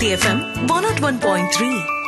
Bharati FM one nought one point three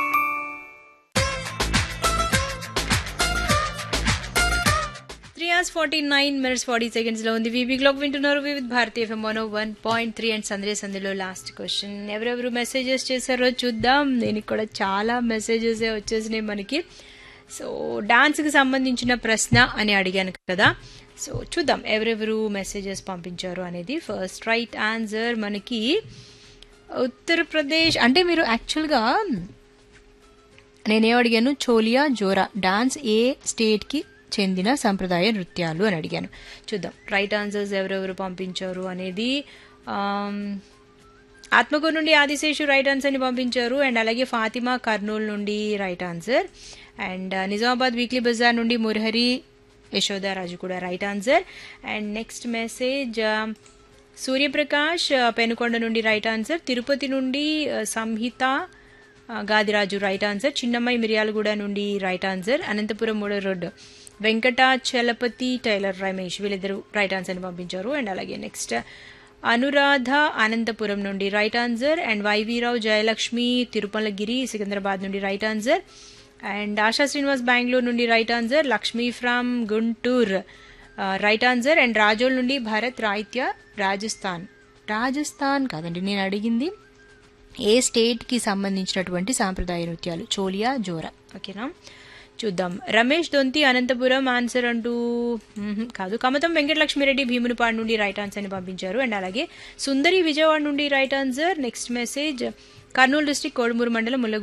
three hours forty nine minutes forty seconds లో ఉంది VB clock వింటున్నారు Vividh Bharati FM one one point three and Sunday సందేలో last question ఎవరెవరు messages చేశారో చూద్దాం దీనికి కూడా చాలా మెసేజెస్ వచ్చేసినాయి మనకి సో డాన్స్కి సంబంధించిన ప్రశ్న అని అడిగాను కదా సో చూద్దాం ఎవరెవరు మెసేజెస్ పంపించారు అనేది ఫస్ట్ రైట్ ఆన్సర్ మనకి ఉత్తరప్రదేశ్ అంటే మీరు యాక్చువల్గా నేనేం అడిగాను చోలియా జోరా డాన్స్ ఏ స్టేట్కి చెందిన సంప్రదాయ నృత్యాలు అని అడిగాను చూద్దాం రైట్ ఆన్సర్స్ ఎవరెవరు పంపించారు అనేది ఆమ్, ఆత్మకూరు నుండి ఆదిశేషు రైట్ ఆన్సర్ని పంపించారు అండ్ అలాగే ఫాతిమా కర్నూలు నుండి right answer and Nizamabad weekly బజార్ నుండి మురహరి యశోదారాజు కూడా right answer and next message Suryaprakash ఆ, పెనుకొండ నుండి రైట్ ఆన్సర్ తిరుపతి నుండి ఆ, సంహిత ఆ, గాదిరాజు రైట్ ఆన్సర్ చిన్నమ్మాయి మిర్యాలగూడ నుండి రైట్ ఆన్సర్ అనంతపురం మూడో రోడ్డు వెంకట చలపతి టైలర్ రమేష్ వీళ్ళిద్దరు రైట్ ఆన్సర్ని పంపించారు అండ్ అలాగే నెక్స్ట్ అనురాధ అనంతపురం నుండి right answer and Y V Rao Jayalakshmi Tirupalagiri Secunderabad నుండి right answer and Asha Srinivas Bengaluru నుండి right answer Lakshmi from Guntur right answer and Razole నుండి భరత్ రాయిత్య రాజస్థాన్ రాజస్థాన్ కాదండి నేను అడిగింది ఏ స్టేట్కి సంబంధించినటువంటి సాంప్రదాయ నృత్యాలు చోలియా జోరా ఓకేనా చూద్దాం రమేష్ దొంతి అనంతపురం ఆన్సర్ అంటూ మ్మ్హ్, కాదు కమతం వెంకటలక్ష్మిరెడ్డి భీమునిపాడు నుండి రైట్ ఆన్సర్ అని పంపించారు అండ్ అలాగే సుందరి విజయవాడ నుండి right answer next message Kurnool district Kodumuru మండలం ముల్లగు